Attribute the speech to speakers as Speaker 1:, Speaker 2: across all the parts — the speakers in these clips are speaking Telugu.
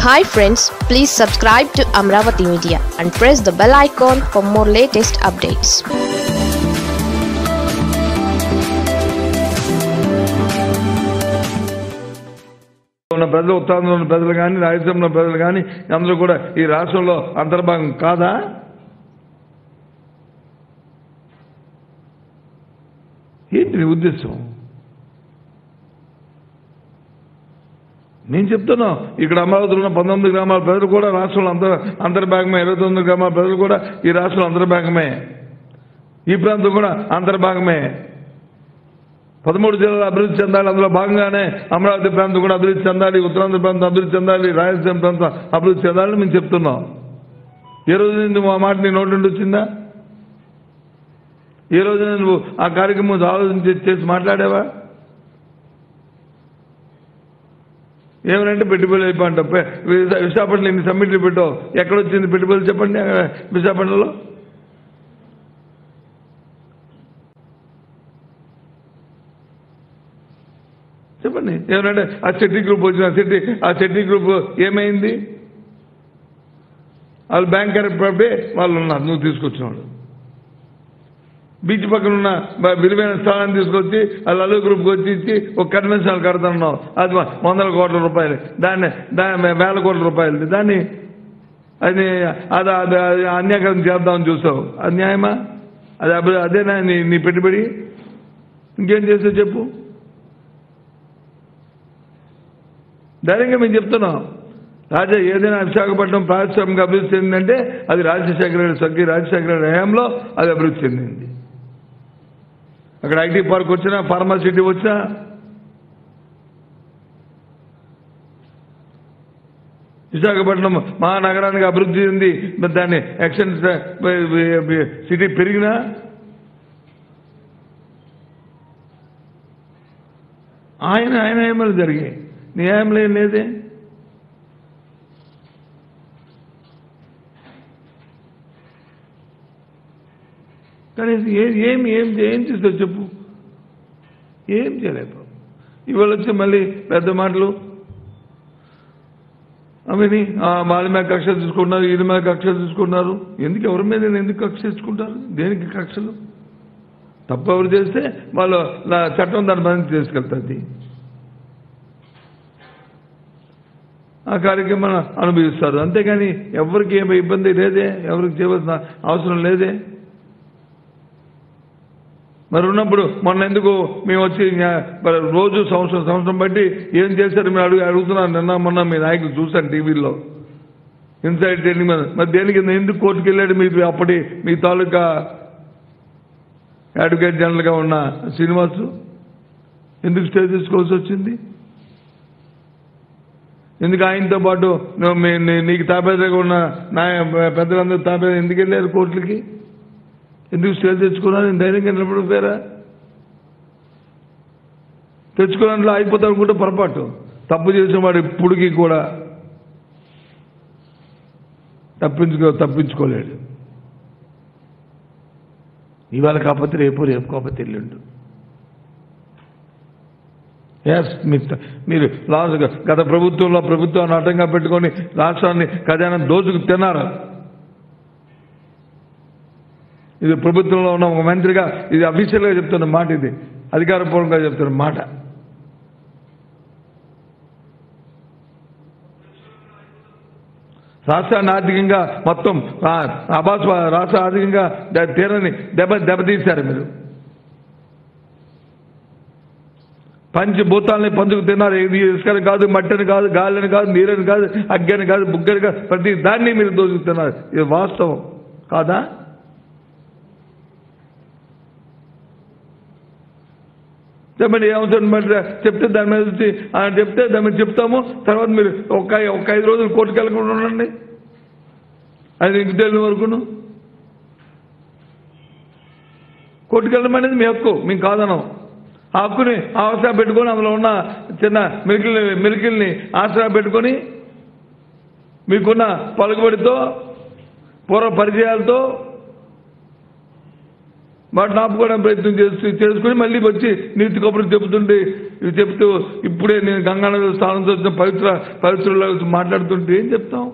Speaker 1: Hi friends please subscribe to Amaravati media and press the bell icon for more latest updates
Speaker 2: ఉన్న ప్రజలు ఉత్తరాంధ్ర ఉన్న ప్రజలు కానీ రాయలసీమ ఉన్న ప్రజలు కానీ అందరూ కూడా ఈ రాష్ట్రంలో అంతర్భాగం కాదా ఏంటి నీ ఉద్దేశం నేను చెప్తున్నా ఇక్కడ అమరావతిలో ఉన్న పంతొమ్మిది గ్రామాల ప్రజలు కూడా రాష్ట్రంలో అంతర్ అంతర్భాగమే ఇరవై తొమ్మిది గ్రామాల ప్రజలు కూడా ఈ రాష్ట్రంలో అంతర్భాగమే ఈ ప్రాంతం కూడా అంతర్భాగమే పదమూడు జిల్లాలు అభివృద్ధి చెందాలి అందులో భాగంగానే అమరావతి ప్రాంతం కూడా అభివృద్ధి చెందాలి ఉత్తరాంధ్ర ప్రాంతం అభివృద్ధి చెందాలి రాయలసీమ ప్రాంతం అభివృద్ధి చెందాలని మేము చెప్తున్నాం ఏ రోజు నువ్వు ఆ మాట నీ నోటి నుండి వచ్చిందా ఏ రోజున నువ్వు ఆ కార్యక్రమం ఆలోచన చేసి- చేసి మాట్లాడావా ఏమనంటే పెట్టుబడులు అయిపోంట విశాఖపట్నంలో ఇన్ని సమ్మిట్లు పెట్టావు ఎక్కడొచ్చింది పెట్టుబడులు చెప్పండి అక్కడ విశాఖపట్నంలో చెప్పండి ఏమనంటే ఆ శెట్టి గ్రూప్ వచ్చిన శెట్టి ఆ శెట్టి గ్రూప్ ఏమైంది వాళ్ళు బ్యాంకర్ పడే వాళ్ళు ఉన్నారు నువ్వు తీసుకొచ్చిన వాళ్ళు బీచ్ పక్కన ఉన్న బ- విలువైన స్థానాన్ని తీసుకొచ్చి ఆ లలు గ్రూప్కి వచ్చి ఇచ్చి ఒక కన్వెన్షన్ హాల్ కడుతున్నావు అది వ- వందల కోట్ల రూపాయలు దాన్ని దాని వేల కోట్ల రూపాయలు దాన్ని అది అది అది అది అన్యాకరం చేద్దామని చూసావు అది న్యాయమా అది అభి- అదేనా నీ నీ పెట్టుబడి ఇంకేం చేస్తావు చెప్పు ధైర్యంగా మేము చెప్తున్నాం రాజా ఏదైనా విశాఖపట్నం పారిశ్రామిక అభివృద్ధి చెందిందంటే అది రాజశేఖర రెడ్డి సగ్గి రాజశేఖర రెడ్డి హయాంలో అది అభివృద్ధి చెందింది అక్కడ ఐటీ పార్క్ వచ్చినా ఫార్మాసిటీ వచ్చినా విశాఖపట్నం మహానగరానికి అభివృద్ధి చెంది మరి దాన్ని ఎక్స్టెన్స్ సిటీ పెరిగినా ఆయన ఆయన హయాంలో జరిగాయి నీ హయాంలో ఏం లేదే కానీ ఏ ఏం ఏం ఏం చేస్తావు చెప్పు ఏం చేయలేదు ఇవాళ వచ్చి మళ్ళీ పెద్ద మాటలు అవని వాళ్ళ మీద కక్ష తీసుకున్నారు వీళ్ళ మీద కక్ష తీసుకున్నారు ఎందుకు ఎవరి మీద ఎందుకు కక్ష తీసుకుంటారు దేనికి కక్షలు తప్పు ఎవరు చేస్తే వాళ్ళు నా చట్టం దాని మీద తీసుకెళ్తుంది ఆ కార్యక్రమం అనుభవిస్తారు అంతేగాని ఎవరికి ఏమి ఇబ్బంది లేదే ఎవరికి చేయవలసిన అవసరం లేదే మరి ఉన్నప్పుడు మొన్న ఎందుకు మేము వచ్చి న్యా- మరి రోజు సంవత్సరం సంవత్సరం బట్టి ఏం చేశారు మీరు అడుగు అడుగుతున్నారు నిన్న మొన్న మీ నాయకులు చూశాను టీవీలో ఇన్సైడ్ ట్రైనింగ్ మీద మరి దేనికి ఎందుకు కోర్టుకు వెళ్ళాడు మీ అప్పటి మీ తాలూకా అడ్వకేట్ జనరల్గా ఉన్న శ్రీనివాసు ఎందుకు స్టే తీసుకోవాల్సి వచ్చింది ఎందుకు ఆయనతో పాటు నువ్వు మీ- నీ- నీకు తాపేదగా ఉన్న నా పెద్దలందరూ తాపేద ఎందుకు వెళ్ళారు కోర్టులకి ఎందుకు స్టే తెచ్చుకున్నారు నేను ధైర్యంగా నిలబడిపోయారా తెచ్చుకున్నట్లు అయిపోతాడు అనుకుంటే పొరపాటు తప్పు చేసిన వాడు ఇప్పుడుకి కూడా తప్పించుకో తప్పించుకోలేడు ఇవాళ కాకపోతే రేపు రేపు కాకపోతే ఎల్లుండు ఎస్ మీరు లాస్ట్ గత ప్రభుత్వంలో ప్రభుత్వాన్ని అడ్డంగా పెట్టుకొని రాష్ట్రాన్ని ఖజానా దోచుకు తిన్నారు ఇది ప్రభుత్వంలో ఉన్న ఒక మంత్రిగా ఇది అఫీషియల్గా చెప్తున్న మాట ఇది అధికారపూర్వకంగా చెప్తున్న మాట రాష్ట్రాన్ని ఆర్థికంగా మొత్తం అబాస్ రాష్ట్ర ఆర్థికంగా ద- తీరని దెబ్బ దెబ్బతీశారు మీరు పంచి భూతాలని పంచుకు తిన్నారు ఇది ఇసుకని కాదు మట్టిని కాదు గాలిని కాదు నీరని కాదు అగ్గని కాదు బుగ్గని కాదు ప్రతి దాన్ని మీరు దోచుకుతున్నారు ఇది వాస్తవం కాదా చెప్పండి ఏమవుతుంది మరి చెప్తే దాని మీద వచ్చి ఆ, చెప్తే దాని మీద చెప్తాము తర్వాత మీరు ఒక ఒక ఐదు రోజులు కోర్టుకు వెళ్ళకుండా ఉండండి అది ఇంక తెలియని వరకును కోర్టుకు వెళ్ళడం అనేది మీ హక్కు మేము కాదనం ఆ హక్కుని ఆసరా పెట్టుకొని అందులో ఉన్న చిన్న మిలికిల్ని మిలికిల్ని ఆసరా పెట్టుకొని మీకున్న పలుకుబడితో పూర్వ పరిచయాలతో వాటిని ఆపుకోవడం ప్రయత్నం చేసి చేసుకుని మళ్ళీ వచ్చి నీతి కబుర్లు చెబుతుంటే ఇవి చెప్తూ ఇప్పుడే నేను గంగానగర్ స్థానంతో వచ్చిన పవిత్ర పవిత్రుల మాట్లాడుతుంటే ఏం చెప్తాం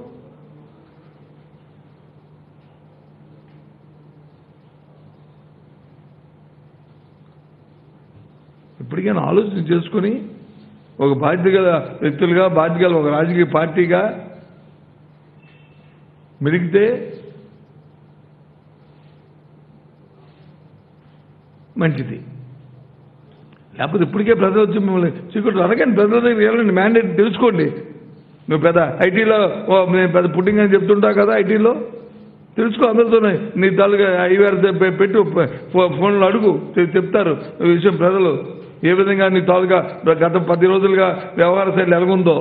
Speaker 2: ఇప్పటికైనా ఆలోచన చేసుకొని ఒక బాధ్యత గల వ్యక్తులుగా బాధ్యత గల ఒక రాజకీయ పార్టీగా మెరిగితే మంచిది లేకపోతే ఇప్పటికే ప్రజలు వచ్చి మిమ్మల్ని చీకట్లు అడగండి ప్రజల దగ్గర వెళ్ళండి మ్యాండేట్ తెలుసుకోండి నువ్వు పెద్ద ఐటీలో ఓ, నేను పెద్ద పుట్టింగ్ అని చెప్తుంటావు కదా ఐటీలో తెలుసుకో అందరితోనే నీ తాలూగా ఐవేర్ పెట్టు ఫో- ఫోన్లో అడుగు చె- చెప్తారు ఈ విషయం ప్రజలు ఏ విధంగా నీ తాలూగా గత పది రోజులుగా వ్యవహార శైలి ఎలాగుందో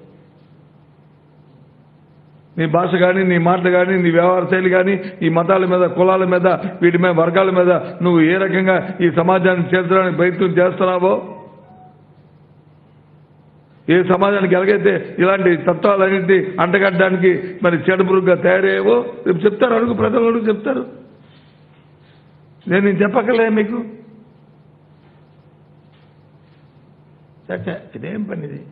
Speaker 2: నీ భాష కానీ నీ మాటలు కానీ నీ వ్యవహార శైలి కానీ ఈ మతాల మీద కులాల మీద వీటి మీద వర్గాల మీద నువ్వు ఏ రకంగా ఈ సమాజాన్ని చేర్చడానికి ప్రయత్నం చేస్తున్నావో ఏ సమాజానికి ఎలాగైతే ఇలాంటి తత్వాలన్నింటినీ అంటగట్టడానికి మరి చెడుపురుగ్గా తయారయ్యేవో రేపు చెప్తారు అడుగు ప్రజలు అడుగు చెప్తారు నేను నేను చెప్పకలే మీకు చచ్చ ఇదేం పని ఇది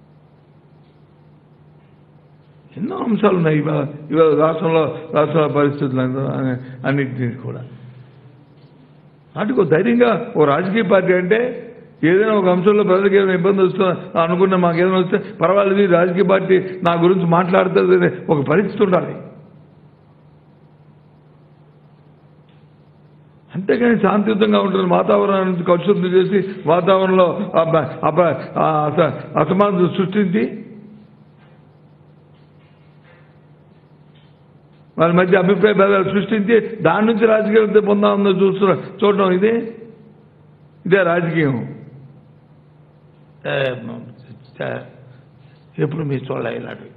Speaker 2: ఎన్నో అంశాలు ఉన్నాయి ఇవాళ ఇవాళ రాష్ట్రంలో రాష్ట్రాల పరిస్థితులు అన్ని- అన్నింటినీ కూడా వాటికి ఒక ధైర్యంగా ఓ రాజకీయ పార్టీ అంటే ఏదైనా ఒక అంశంలో ప్రజలకు ఏదైనా ఇబ్బంది వస్తుందో అనుకున్న మాకు ఏదైనా వస్తే పర్వాలేదు ఈ రాజకీయ పార్టీ నా గురించి మాట్లాడుతుంది అనే ఒక పరిస్థితి ఉండాలి అంతేగాని శాంతియుతంగా ఉంటుంది వాతావరణాన్ని కలుషితం చేసి వాతావరణంలో అబ్బ- అబ్బ- ఆ అస- అసమానత సృష్టించి వాళ్ళ మధ్య అభిప్రాయ భేదాలు సృష్టించి దాని నుంచి రాజకీయాలతో పొందామని చూస్తున్న చూడటం ఇది ఇదే రాజకీయం ఏ, చ- ఎప్పుడు మీ చూడాలి ఇలాంటివి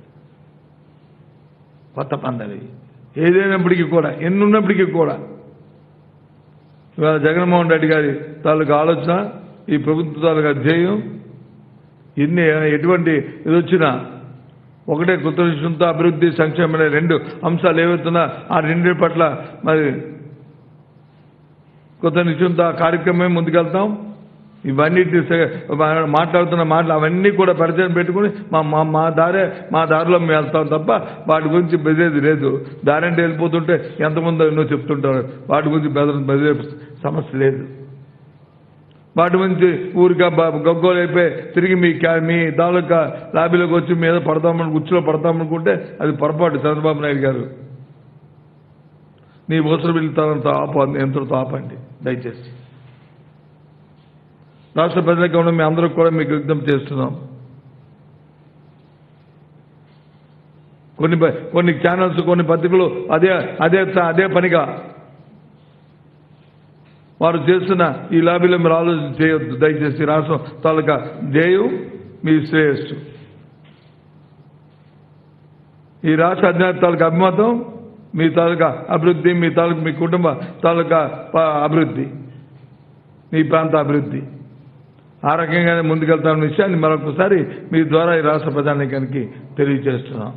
Speaker 2: కొత్త పందాలు ఇవి. ఏదైనప్పటికీ కూడా ఎన్ని ఉన్నప్పటికీ కూడా ఇవాళ జగన్మోహన్ రెడ్డి గారి తాలూకు ఆలోచన ఈ ప్రభుత్వ తాలూకా ధ్యేయం ఎన్ని ఎటువంటి ఇది వచ్చినా ఒకటే కొత్త విషయంతో అభివృద్ధి సంక్షేమం అనే రెండు అంశాలు ఏవైతున్నా ఆ రెండింటి పట్ల మరి కొత్త నిశ్చయంతో ఆ కార్యక్రమమే ముందుకెళ్తాం ఇవన్నీ మాట్లాడుతున్న మాటలు అవన్నీ కూడా పరిచయం పెట్టుకుని మా మా మా దారే మా దారిలో మేము వెళ్తాం తప్ప వాటి గురించి బెదిరేది లేదు దారి అంటే వెళ్ళిపోతుంటే ఎంతమంది ఎన్నో చెప్తుంటారు వాటి గురించి బెదర బెదిరే సమస్య లేదు వాటి గురించి ఊరిగా గగ్గోలైపోయి తిరిగి మీ క్యా- మీ తాలూకా లాబీలోకి వచ్చి మీద పడతామని గుచ్చిలో పడతామనుకుంటే అది పొరపాటు చంద్రబాబు నాయుడు గారు నీ ఓసరు వెళ్తానంత ఆపు ఎంతతో ఆపండి దయచేసి రాష్ట్ర ప్రజలకు కూడా మీ అందరూ కూడా మీకు విజ్ఞప్తి చేస్తున్నాం కొన్ని ప- కొన్ని ఛానల్స్ కొన్ని పత్రికలు అదే అదే అదే పనిగా వారు చేస్తున్న ఈ లాబీలో మీరు ఆలోచన చేయొద్దు దయచేసి రాష్ట్రం తాలూకా జయం మీ శ్రేయస్సు ఈ రాష్ట్ర అధినేత తాలూకా అభిమతం మీ తాలూకా అభివృద్ధి మీ తాలూకా మీ కుటుంబ తాలూకా ప- అభివృద్ధి మీ ప్రాంత అభివృద్ధి ఆ రకంగానే ముందుకెళ్తామన్న విషయాన్ని మరొకసారి మీ ద్వారా ఈ రాష్ట్ర ప్రజానీకానికి తెలియజేస్తున్నాం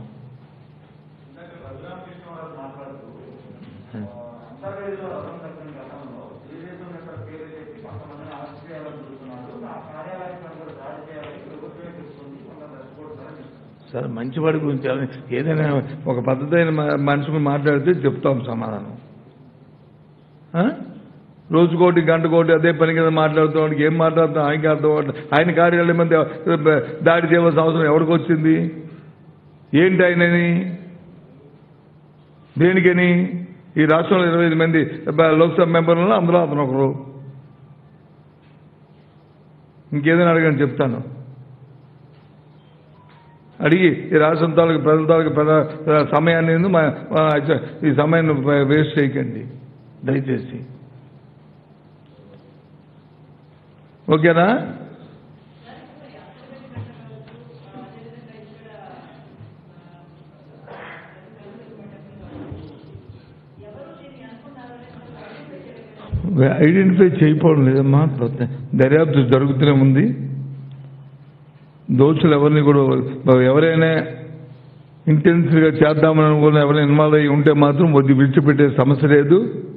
Speaker 3: అంతర్వేదిలో రథం కట్టిన గతంలో తెలుగుదేశం యొక్క పేరు చెప్పి కొంతమందిని అరెస్ట్ చేయాలని చూస్తున్నారు ఆ కార్యాలయం కూడా దాడి చేయాలని ప్రభుత్వమే చెప్తుంది కొంత రెస్పాన్స్ చెప్తుంది
Speaker 2: సరే మంచివాడి గురించి ఎవరి- ఏదైనా ఒక పద్ధతి అయిన మ- మనిషిని మాట్లాడితే చెప్తాం సమాధానం ఆ? రోజుకోటి గంటకోటి అదే పని కింద మాట్లాడుతూ వాడికి ఏం మాట్లాడుతాం ఆయనకి అర్థం అవ్వట్లేదు. ఆయన కార్యాలయం మీద దాడి చేయవలసిన అవసరం ఎవరికి వచ్చింది ఏంటి ఆయనని దేనికని ఈ రాష్ట్రంలో ఇరవై ఐదు మంది బ- లోక్సభ మెంబర్లలో అందులో అతను ఒకరు ఇంకేదైనా అడగని చెప్తాను అడిగి ఈ రాష్ట్రం తాలూకు ప్రజల తాలూకు ప్రజా సమయాన్ని ఎందు మా- మా ఈ సమయాన్ని వేస్ట్ చేయకండి దయచేసి ఓకేనా ఐడెంటిఫై చేయకపోవడం లేదమ్మా దర్యాప్తు జరుగుతూనే ఉంది దోషులు ఎవరిని కూడా ఎవరైనా ఇంటెన్సివ్గా చేద్దామని అనుకున్న ఎవరైనా ఇన్వాల్వ్ అయ్యి ఉంటే మాత్రం వద్దు విడిచిపెట్టే సమస్య లేదు